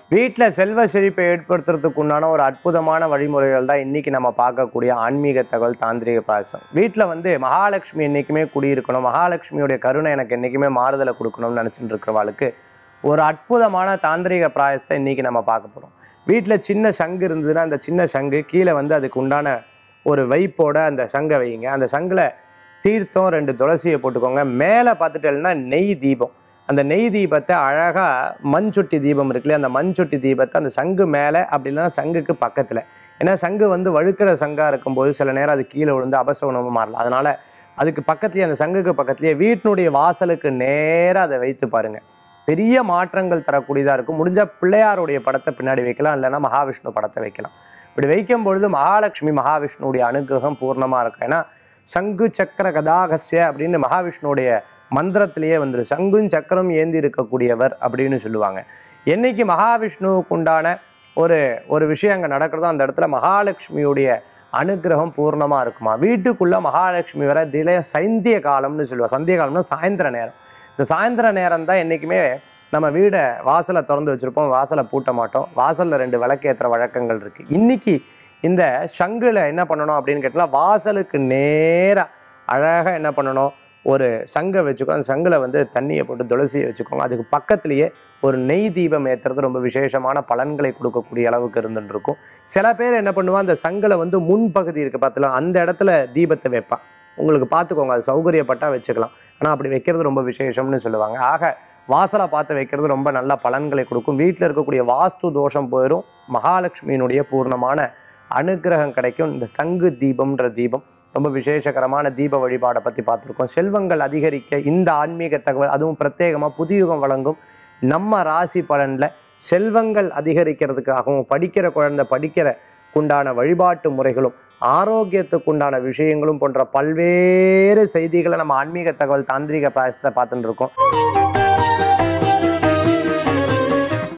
வீட்டில் செல்வ செழிப்பை ஏற்படுத்துறதுக்கு உண்டான ஒரு அற்புதமான வழிமுறைகள் தான் இன்றைக்கி நம்ம பார்க்கக்கூடிய ஆன்மீக தகவல் தாந்திரிக பாசம் வீட்டில் வந்து மகாலட்சுமி என்றைக்குமே குடியிருக்கணும் மகாலட்சுமியுடைய கருணை எனக்கு என்றைக்குமே மாறுதலை கொடுக்கணும்னு நினச்சிட்டு இருக்கிறவாளுக்கு ஒரு அற்புதமான தாந்திரிக பிராயசத்தை இன்றைக்கி நம்ம பார்க்க போகிறோம் வீட்டில் சின்ன சங்கு இருந்ததுன்னா அந்த சின்ன சங்கு கீழே வந்து அதுக்கு உண்டான ஒரு வைப்போட அந்த சங்கை வைங்க அந்த சங்கில் தீர்த்தம் ரெண்டு துளசியை போட்டுக்கோங்க மேலே பார்த்துட்டேன்னா நெய் தீபம் அந்த நெய் தீபத்தை அழகாக மண்சொட்டி தீபம் இருக்குல்லையா அந்த மண்சொட்டி தீபத்தை அந்த சங்கு மேலே அப்படி இல்லைன்னா சங்குக்கு பக்கத்தில் ஏன்னா சங்கு வந்து வழுக்கிற சங்காக இருக்கும்போது சில நேரம் அது கீழே விழுந்து அபசகுணமாக மாறலாம் அதனால் அதுக்கு பக்கத்துலேயே அந்த சங்குக்கு பக்கத்துலேயே வீட்டினுடைய வாசலுக்கு நேராக அதை வைத்து பாருங்கள் பெரிய மாற்றங்கள் தரக்கூடியதாக இருக்கும் முடிஞ்சால் பிள்ளையாருடைய படத்தை பின்னாடி வைக்கலாம் இல்லைன்னா மகாவிஷ்ணு படத்தை வைக்கலாம் இப்படி வைக்கும் பொழுது மகாலட்சுமி மகாவிஷ்ணுவுடைய அனுகிரகம் பூர்ணமாக இருக்கும் ஏன்னா சங்கு சக்கர கதாகஸ்ய அப்படின்னு மகாவிஷ்ணுவுடைய மந்திரத்திலேயே வந்துடும் சங்கும் சக்கரம் ஏந்தி இருக்கக்கூடியவர் அப்படின்னு சொல்லுவாங்க என்னைக்கு மகாவிஷ்ணுவுக்கு உண்டான ஒரு ஒரு விஷயம் அங்கே நடக்கிறதோ அந்த இடத்துல மகாலட்சுமியுடைய அனுகிரகம் பூர்ணமாக இருக்குமா வீட்டுக்குள்ளே மகாலட்சுமி வர தில சைந்திய காலம்னு சொல்லுவாள் சந்திய காலம்னா சாயந்தர நேரம் இந்த சாயந்தர நேரம் தான் என்றைக்குமே நம்ம வீடை வாசலை திறந்து வச்சுருப்போம் வாசலை பூட்ட மாட்டோம் வாசலில் ரெண்டு விளக்கேற்றுற வழக்கங்கள் இருக்குது இன்றைக்கி இந்த சங்குல என்ன பண்ணணும் அப்படின்னு கேட்டால் வாசலுக்கு நேராக அழகாக என்ன பண்ணணும் ஒரு சங்கை வச்சுக்கோ அந்த சங்கில் வந்து தண்ணியை போட்டு துளசியை வச்சுக்கோங்க அதுக்கு பக்கத்துலேயே ஒரு நெய் தீபம் ஏற்றுறது ரொம்ப விசேஷமான பலன்களை கொடுக்கக்கூடிய அளவுக்கு இருந்துட்டு இருக்கும் சில பேர் என்ன பண்ணுவா அந்த சங்கில் வந்து முன்பகுதி இருக்குது பார்த்தலாம் அந்த இடத்துல தீபத்தை வைப்பான் உங்களுக்கு பார்த்துக்கோங்க அது சௌகரியப்பட்டா வச்சுக்கலாம் ஆனால் அப்படி வைக்கிறது ரொம்ப விசேஷம்னு சொல்லுவாங்க ஆக வாசலை பார்த்து வைக்கிறது ரொம்ப நல்ல பலன்களை கொடுக்கும் வீட்டில் இருக்கக்கூடிய வாஸ்து தோஷம் போயிடும் மகாலட்சுமியினுடைய பூர்ணமான அனுக்கிரகம் கிடைக்கும் இந்த சங்கு தீபம்ன்ற தீபம் ரொம்ப விசேஷகரமான தீப வழிபாடை பற்றி பார்த்துருக்கோம் செல்வங்கள் அதிகரிக்க இந்த ஆன்மீக தகவல் அதுவும் பிரத்யேகமாக புதியுகம் வழங்கும் நம்ம ராசி பலனில் செல்வங்கள் அதிகரிக்கிறதுக்காகவும் படிக்கிற குழந்தை படிக்கிற உண்டான வழிபாட்டு முறைகளும் ஆரோக்கியத்துக்கு உண்டான விஷயங்களும் போன்ற பல்வேறு செய்திகளை நம்ம ஆன்மீக தகவல் தாந்திரிக பிராயசத்தை பார்த்துட்டு இருக்கோம்